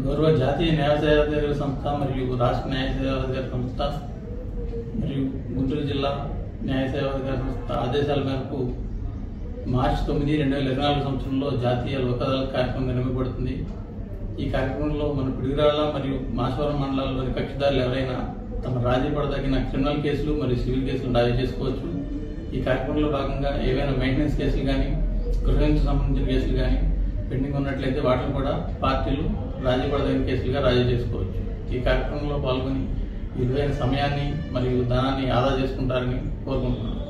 గౌరవ జాతీయ న్యాయ సేవాధికారి సంస్థ మరియు రాష్ట్ర న్యాయ సేవాధికారి సంస్థ మరియు గుంటూరు జిల్లా న్యాయ సేవాధికారి సంస్థ ఆదేశాల మేరకు మార్చి తొమ్మిది రెండు వేల ఇరవై నాలుగు సంవత్సరంలో జాతీయ లోక్ అదాలత్ కార్యక్రమం నిర్వహించబడుతుంది ఈ కార్యక్రమంలో మన పిడుగురాళ్ళ మరియు మాచవరం మండలాల్లోని కక్షిదారులు ఎవరైనా తమ రాజీ పడదగిన క్రిమినల్ కేసులు మరియు సివిల్ కేసులు రాజీ చేసుకోవచ్చు ఈ కార్యక్రమంలో భాగంగా ఏవైనా మెయింటెనెన్స్ కేసులు కానీ గృహానికి సంబంధించిన కేసులు కానీ పెండింగ్ ఉన్నట్లయితే వాటిని కూడా పార్టీలు రాజీ పడదగిన కేసులుగా రాజీ చేసుకోవచ్చు ఈ కార్యక్రమంలో పాల్గొని విలువైన సమయాన్ని మరియు ధనాన్ని ఆదా చేసుకుంటారని కోరుకుంటున్నాను